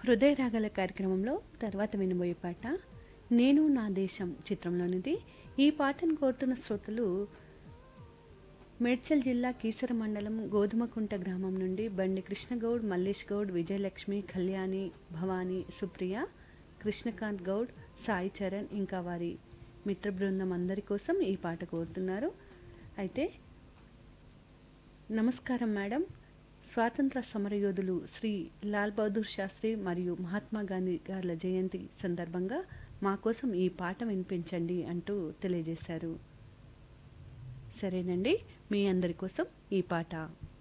హృదయ రాగాల కార్యక్రమంలో తర్వాత వినబోయే పాట నేను నా దేశం చిత్రంలోనిది ఈ పాటను కోరుతున్న శ్రోతలు మేడ్చల్ జిల్లా కీసర మండలం గోధుమకుంట గ్రామం నుండి బండి కృష్ణగౌడ్ మల్లేష్ గౌడ్ విజయలక్ష్మి కళ్యాణి భవానీ సుప్రియ కృష్ణకాంత్ గౌడ్ సాయి చరణ్ ఇంకా వారి మిత్ర బృందం అందరి కోసం ఈ పాట కోరుతున్నారు అయితే నమస్కారం మేడం స్వాతంత్ర సమరయోధులు శ్రీ లాల్ బహదూర్ శాస్త్రి మరియు మహాత్మా గాంధీ గార్ల జయంతి సందర్భంగా మా కోసం ఈ పాట వినిపించండి అంటూ తెలియజేశారు సరేనండి మీ అందరి కోసం ఈ పాట